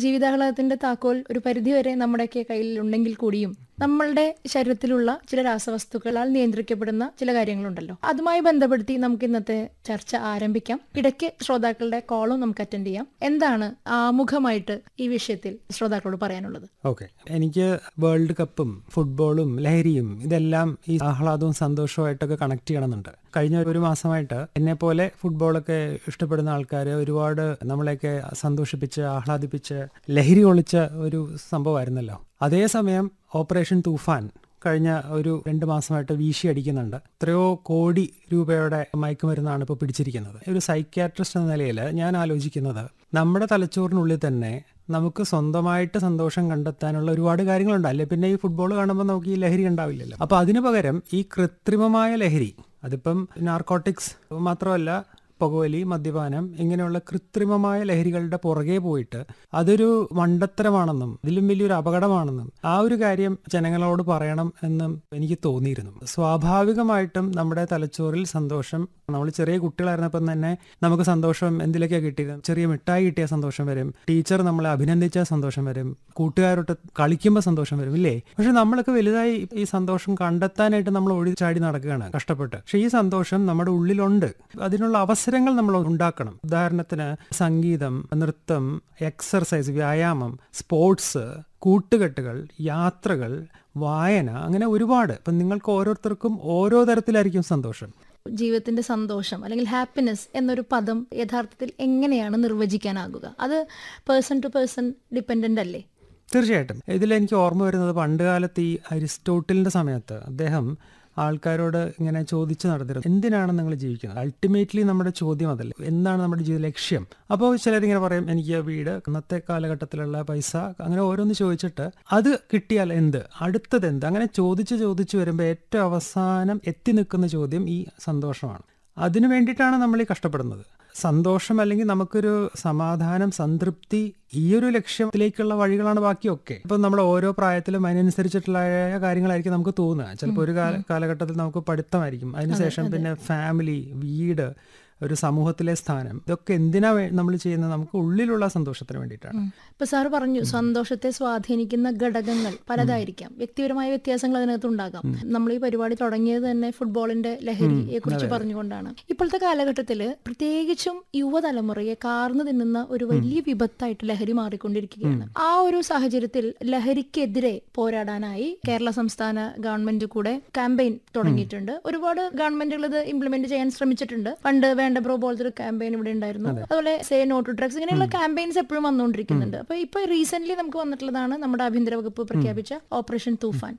ജീവിതാഹ്ലാദത്തിന്റെ താക്കോൽ ഒരു പരിധിവരെ നമ്മുടെയൊക്കെ കയ്യിൽ ഉണ്ടെങ്കിൽ കൂടിയും നമ്മളുടെ ശരീരത്തിലുള്ള ചില രാസവസ്തുക്കളാൽ നിയന്ത്രിക്കപ്പെടുന്ന ചില കാര്യങ്ങളുണ്ടല്ലോ അതുമായി ബന്ധപ്പെടുത്തി നമുക്ക് ഇന്നത്തെ ചർച്ച ആരംഭിക്കാം ഇടയ്ക്ക് ശ്രോതാക്കളുടെ കോളും നമുക്ക് അറ്റൻഡ് ചെയ്യാം എന്താണ് ആമുഖമായിട്ട് ഈ വിഷയത്തിൽ ശ്രോതാക്കളോട് പറയാനുള്ളത് ഓക്കെ എനിക്ക് വേൾഡ് കപ്പും ഫുട്ബോളും ലഹരിയും ഇതെല്ലാം ഈ ആഹ്ലാദവും സന്തോഷവുമായിട്ടൊക്കെ കണക്ട് ചെയ്യണമെന്നുണ്ട് കഴിഞ്ഞ ഒരു മാസമായിട്ട് എന്നെ പോലെ ഫുട്ബോളൊക്കെ ഇഷ്ടപ്പെടുന്ന ആൾക്കാർ ഒരുപാട് നമ്മളെയൊക്കെ സന്തോഷിപ്പിച്ച് ആഹ്ലാദിപ്പിച്ച് ലഹരി ഒളിച്ച ഒരു സംഭവമായിരുന്നല്ലോ അതേസമയം ഓപ്പറേഷൻ തൂഫാൻ കഴിഞ്ഞ ഒരു രണ്ട് മാസമായിട്ട് വീശി അടിക്കുന്നുണ്ട് എത്രയോ കോടി രൂപയുടെ മയക്കുമരുന്നാണ് ഇപ്പോൾ പിടിച്ചിരിക്കുന്നത് ഒരു സൈക്യാട്രിസ്റ്റ് എന്ന നിലയിൽ ഞാൻ ആലോചിക്കുന്നത് നമ്മുടെ തലച്ചോറിനുള്ളിൽ തന്നെ നമുക്ക് സ്വന്തമായിട്ട് സന്തോഷം കണ്ടെത്താനുള്ള ഒരുപാട് കാര്യങ്ങളുണ്ട് അല്ലെ പിന്നെ ഈ ഫുട്ബോൾ കാണുമ്പോൾ നമുക്ക് ഈ ലഹരി ഉണ്ടാവില്ലല്ലോ അപ്പൊ അതിനു പകരം ഈ കൃത്രിമമായ ലഹരി അതിപ്പം നാർക്കോട്ടിക്സ് മാത്രമല്ല പുകവലി മദ്യപാനം ഇങ്ങനെയുള്ള കൃത്രിമമായ ലഹരികളുടെ പുറകെ പോയിട്ട് അതൊരു മണ്ടത്തരമാണെന്നും ഇതിലും വലിയൊരു അപകടമാണെന്നും ആ ഒരു കാര്യം ജനങ്ങളോട് പറയണം എന്നും എനിക്ക് തോന്നിയിരുന്നു സ്വാഭാവികമായിട്ടും നമ്മുടെ തലച്ചോറിൽ സന്തോഷം നമ്മൾ ചെറിയ കുട്ടികളായിരുന്നപ്പം തന്നെ നമുക്ക് സന്തോഷം എന്തിലൊക്കെയാണ് കിട്ടിയത് ചെറിയ മിഠായി കിട്ടിയ സന്തോഷം വരും ടീച്ചർ നമ്മളെ അഭിനന്ദിച്ച സന്തോഷം വരും കൂട്ടുകാരോട്ട് കളിക്കുമ്പോൾ സന്തോഷം വരും ഇല്ലേ പക്ഷെ നമ്മളൊക്കെ വലുതായി ഈ സന്തോഷം കണ്ടെത്താനായിട്ട് നമ്മൾ ഓടിച്ചാടി നടക്കുകയാണ് കഷ്ടപ്പെട്ട് പക്ഷെ ഈ സന്തോഷം നമ്മുടെ ഉള്ളിലുണ്ട് അതിനുള്ള അവസരങ്ങൾ നമ്മൾ ഉണ്ടാക്കണം ഉദാഹരണത്തിന് സംഗീതം നൃത്തം എക്സർസൈസ് വ്യായാമം സ്പോർട്സ് കൂട്ടുകെട്ടുകൾ യാത്രകൾ വായന അങ്ങനെ ഒരുപാട് ഇപ്പം നിങ്ങൾക്ക് ഓരോരുത്തർക്കും ഓരോ തരത്തിലായിരിക്കും സന്തോഷം ജീവിതത്തിന്റെ സന്തോഷം അല്ലെങ്കിൽ ഹാപ്പിനെസ് എന്നൊരു പദം യഥാർത്ഥത്തിൽ എങ്ങനെയാണ് നിർവചിക്കാനാകുക അത് പേഴ്സൺ ടു പേഴ്സൺ ഡിപ്പെൻഡന്റ് അല്ലേ തീർച്ചയായിട്ടും ഇതിൽ എനിക്ക് ഓർമ്മ വരുന്നത് പണ്ട് കാലത്ത് ഈ അരിസ്റ്റോട്ടിലിന്റെ സമയത്ത് അദ്ദേഹം ആൾക്കാരോട് ഇങ്ങനെ ചോദിച്ചു നടത്തിയിരുന്നു എന്തിനാണ് നിങ്ങൾ ജീവിക്കുന്നത് അൾട്ടിമേറ്റ്ലി നമ്മുടെ ചോദ്യം അതല്ലേ എന്താണ് നമ്മുടെ ജീവിത ലക്ഷ്യം അപ്പോൾ ചിലരിങ്ങനെ പറയും എനിക്ക് വീട് അന്നത്തെ കാലഘട്ടത്തിലുള്ള പൈസ അങ്ങനെ ഓരോന്ന് ചോദിച്ചിട്ട് അത് കിട്ടിയാൽ എന്ത് അടുത്തത് എന്ത് അങ്ങനെ ചോദിച്ച് ചോദിച്ചു വരുമ്പോൾ ഏറ്റവും അവസാനം എത്തി നിൽക്കുന്ന ചോദ്യം ഈ സന്തോഷമാണ് അതിനു വേണ്ടിയിട്ടാണ് നമ്മൾ ഈ കഷ്ടപ്പെടുന്നത് സന്തോഷം അല്ലെങ്കിൽ നമുക്കൊരു സമാധാനം സംതൃപ്തി ഈ ഒരു ലക്ഷ്യത്തിലേക്കുള്ള വഴികളാണ് ബാക്കിയൊക്കെ ഇപ്പൊ നമ്മുടെ ഓരോ പ്രായത്തിലും അതിനനുസരിച്ചിട്ടുള്ള കാര്യങ്ങളായിരിക്കും നമുക്ക് തോന്നുക ചിലപ്പോൾ ഒരു കാല കാലഘട്ടത്തിൽ നമുക്ക് പഠിത്തമായിരിക്കും അതിനുശേഷം പിന്നെ ഫാമിലി വീട് ഒരു സമൂഹത്തിലെ സ്ഥാനം ഇതൊക്കെ എന്തിനാ നമ്മൾ ചെയ്യുന്നത് നമുക്ക് ഉള്ളിലുള്ള സന്തോഷത്തിന് വേണ്ടിയിട്ടാണ് ഇപ്പൊ സാറ് പറഞ്ഞു സന്തോഷത്തെ സ്വാധീനിക്കുന്ന ഘടകങ്ങൾ പലതായിരിക്കാം വ്യക്തിപരമായ വ്യത്യാസങ്ങൾ അതിനകത്ത് ഉണ്ടാകാം നമ്മൾ ഈ പരിപാടി തുടങ്ങിയത് തന്നെ ഫുട്ബോളിന്റെ ലഹരിയെ കുറിച്ച് പറഞ്ഞുകൊണ്ടാണ് ഇപ്പോഴത്തെ കാലഘട്ടത്തിൽ പ്രത്യേകിച്ചും യുവതലമുറയെ കാർന്നു തിന്നുന്ന ഒരു വലിയ വിപത്തായിട്ട് ലഹരി മാറിക്കൊണ്ടിരിക്കുകയാണ് ആ ഒരു സാഹചര്യത്തിൽ ലഹരിക്കെതിരെ പോരാടാനായി കേരള സംസ്ഥാന ഗവൺമെന്റ് കൂടെ ക്യാമ്പയിൻ തുടങ്ങിയിട്ടുണ്ട് ഒരുപാട് ഗവൺമെന്റുകൾ ഇത് ഇംപ്ലിമെന്റ് ചെയ്യാൻ ശ്രമിച്ചിട്ടുണ്ട് പണ്ട് വേണ്ട ബ്രോ പോലത്തെ ഒരു ക്യാമ്പയിൻ ഇവിടെ ഉണ്ടായിരുന്നു അതുപോലെ സേ നോ ടു ഡ്രഗ്സ് ഇങ്ങനെയുള്ള ക്യാമ്പയിൻസ് എപ്പോഴും വന്നുകൊണ്ടിരിക്കുന്നുണ്ട് അപ്പൊ ഇപ്പൊ റീസെന്റ് നമുക്ക് വന്നിട്ടുള്ളതാണ് നമ്മുടെ ആഭ്യന്തര വകുപ്പ് പ്രഖ്യാപിച്ച ഓപ്പറേഷൻ തൂഫാൻ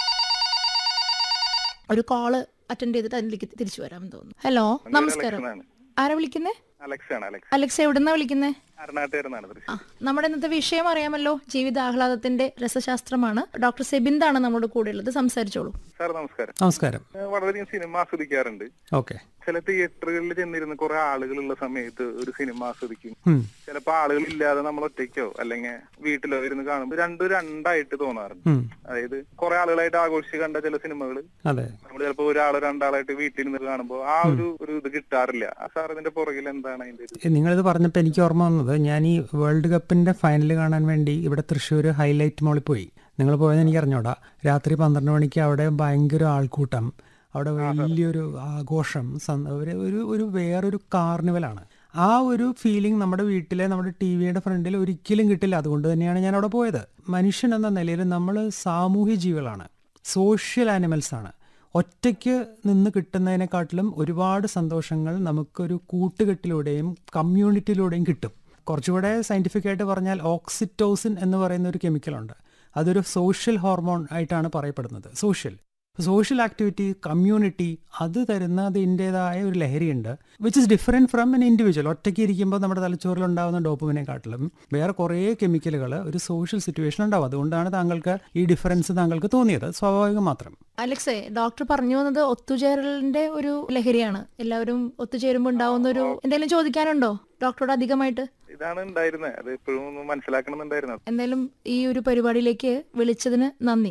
ഒരു കോള് അറ്റൻഡ് ചെയ്തിട്ട് അതിലേക്ക് തിരിച്ചു വരാമെന്ന് തോന്നുന്നു ഹലോ നമസ്കാരം ആരാ വിളിക്കുന്നേ അലക്സ് ആണ് അലക്സ് അലക്സ് എവിടുന്നാ വിളിക്കുന്നേ അരുണാട്ടുകാരെന്നാണ് ആ തൃശ്ശൂർ നമ്മുടെ ഇന്നത്തെ വിഷയം അറിയാമല്ലോ ജീവിതാഹ്ലാദത്തിന്റെ രസശാസ്ത്രമാണ് ഡോക്ടർ സെബിന്ദാണ് നമ്മുടെ കൂടെ ഉള്ളത് സംസാരിച്ചോളൂ സാർ നമസ്കാരം നമസ്കാരം ഞാൻ വളരെയധികം സിനിമ ആസ്വദിക്കാറുണ്ട് ഓക്കെ ചില തിയേറ്ററുകളിൽ ചെന്നിരുന്ന് കുറെ ആളുകളുള്ള സമയത്ത് ഒരു സിനിമ ആസ്വദിക്കും ഉം. ചിലപ്പോ ആളുകൾ ഇല്ലാതെ നമ്മൾ ഒറ്റയ്ക്കോ അല്ലെങ്കിൽ വീട്ടിലോ ഇരുന്ന് കാണുമ്പോൾ രണ്ടും രണ്ടായിട്ട് തോന്നാറുണ്ട് ഉം. അതായത് കുറെ ആളുകളായിട്ട് ആഘോഷിച്ച് കണ്ട ചില സിനിമകൾ അതെ നമ്മൾ ചിലപ്പോ ഒരാളോ രണ്ടാളായിട്ട് വീട്ടിലിരുന്ന് കാണുമ്പോൾ ആ ഒരു ഒരു ഇത് കിട്ടാറില്ല ആ സാർ ഇതിന്റെ പുറകിൽ എന്താണ് അതിന്റെ ഒരു ഏ, നിങ്ങളിത് പറഞ്ഞപ്പോൾ എനിക്ക് ഓർമ്മ വന്നത് ഞാൻ ഈ വേൾഡ് കപ്പിന്റെ ഫൈനൽ കാണാൻ വേണ്ടി ഇവിടെ തൃശ്ശൂർ ഹൈലൈറ്റ് മോളിൽ പോയി നിങ്ങൾ പോയെന്ന് എനിക്ക് അറിഞ്ഞൂടാ രാത്രി പന്ത്രണ്ട് മണിക്ക് അവിടെ ഭയങ്കര ആൾക്കൂട്ടം അവിടെ വലിയൊരു ആഘോഷം സന്ത- ഒരു ഒരു ഒരു വേറൊരു കാർണിവലാണ് ആ ഒരു ഫീലിംഗ് നമ്മുടെ വീട്ടിലെ നമ്മുടെ ടി വിയുടെ ഫ്രണ്ടിൽ ഒരിക്കലും കിട്ടില്ല അതുകൊണ്ട് തന്നെയാണ് ഞാൻ അവിടെ പോയത് മനുഷ്യൻ എന്ന നിലയിൽ നമ്മൾ സാമൂഹ്യ ജീവികളാണ് സോഷ്യൽ ആനിമൽസ് ആണ് ഒറ്റയ്ക്ക് നിന്ന് കിട്ടുന്നതിനെക്കാട്ടിലും ഒരുപാട് സന്തോഷങ്ങൾ നമുക്കൊരു കൂട്ടുകെട്ടിലൂടെയും കമ്മ്യൂണിറ്റിയിലൂടെയും കിട്ടും കുറച്ചുകൂടെ സയൻറ്റിഫിക് ആയിട്ട് പറഞ്ഞാൽ ഓക്സിറ്റോസിൻ എന്ന് പറയുന്ന ഒരു കെമിക്കലുണ്ട് അതൊരു സോഷ്യൽ ഹോർമോൺ ആയിട്ടാണ് പറയപ്പെടുന്നത് സോഷ്യൽ സോഷ്യൽ ആക്ടിവിറ്റി കമ്മ്യൂണിറ്റി അത് തരുന്ന അതിൻ്റെതായ ഒരു ലഹരിയുണ്ട് which is different from an individual ഒറ്റയ്ക്ക് ഇരിക്കുമ്പോൾ നമ്മുടെ തലച്ചോറിൽ ഉണ്ടാകുന്ന ഡോപ്പുമിനെക്കാട്ടിലും വേറെ കുറേ കെമിക്കലുകൾ ഒരു സോഷ്യൽ സിറ്റുവേഷൻ ഉണ്ടാവും അതുകൊണ്ടാണ് താങ്കൾക്ക് ഈ ഡിഫറൻസ് താങ്കൾക്ക് തോന്നിയത് സ്വാഭാവികം മാത്രം അലക്സേ ഡോക്ടർ പറഞ്ഞു വന്നത് ഒത്തുചേരലിന്റെ ഒരു ലഹരിയാണ് എല്ലാവരും ഒത്തുചേരുമ്പോൾ ഉണ്ടാവുന്ന ഒരു എന്തെങ്കിലും ചോദിക്കാനുണ്ടോ ഡോക്ടറോട് അധികമായിട്ട് ഇതാണ് ഉണ്ടായിരുന്നത് അത് എപ്പോഴും ഒന്ന് മനസ്സിലാക്കണമെന്നുണ്ടായിരുന്നു എന്തായാലും ഈ ഒരു പരിപാടിയിലേക്ക് വിളിച്ചതിന് നന്ദി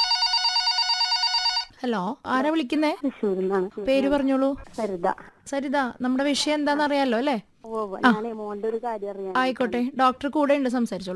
ഹലോ ആരാ വിളിക്കുന്നേ തൃശ്ശൂരിന്നാണ് പേര് പറഞ്ഞോളൂ സരിത സരിത നമ്മുടെ വിഷയം എന്താണെന്ന് അറിയാലോ അല്ലേ ഓ ഞാനേ മോന്റെ ഒരു കാര്യം അറിയാൻ ആയിക്കോട്ടെ ഡോക്ടർ കൂടെ ഉണ്ട് സംസാരിച്ചോളൂ